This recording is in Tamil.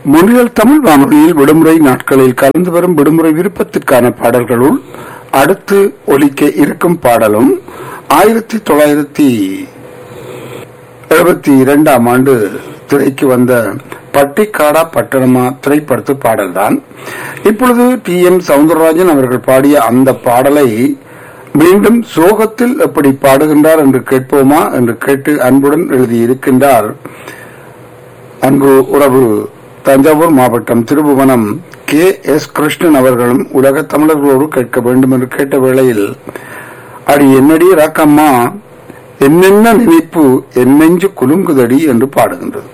முன்னியல் தமிழ் வானொலியில் விடுமுறை நாட்களில் கலந்து வரும் விடுமுறை விருப்பத்திற்கான பாடல்களுள் அடுத்து ஒலிக்க இருக்கும் பாடலும் ஆயிரத்தி தொள்ளாயிரத்தி எழுபத்தி இரண்டாம் ஆண்டு திரைக்கு வந்த பட்டிக்காடா பட்டணமா திரைப்படத்து பாடல்தான் இப்பொழுது டி எம் சவுந்தரராஜன் அவர்கள் பாடிய அந்த பாடலை மீண்டும் சோகத்தில் எப்படி பாடுகின்றார் என்று கேட்போமா என்று கேட்டு அன்புடன் எழுதியிருக்கின்றார் அன்பு உறவு தஞ்சாவூர் மாவட்டம் திருபுவனம் கே எஸ் கிருஷ்ணன் அவர்களும் உலக தமிழர்களோடு கேட்க வேண்டும் என்று கேட்ட வேளையில் அடி என்னடி ராக்கம்மா என்னென்ன நினைப்பு என் நெஞ்சு குலுங்குதடி என்று பாடுகின்றது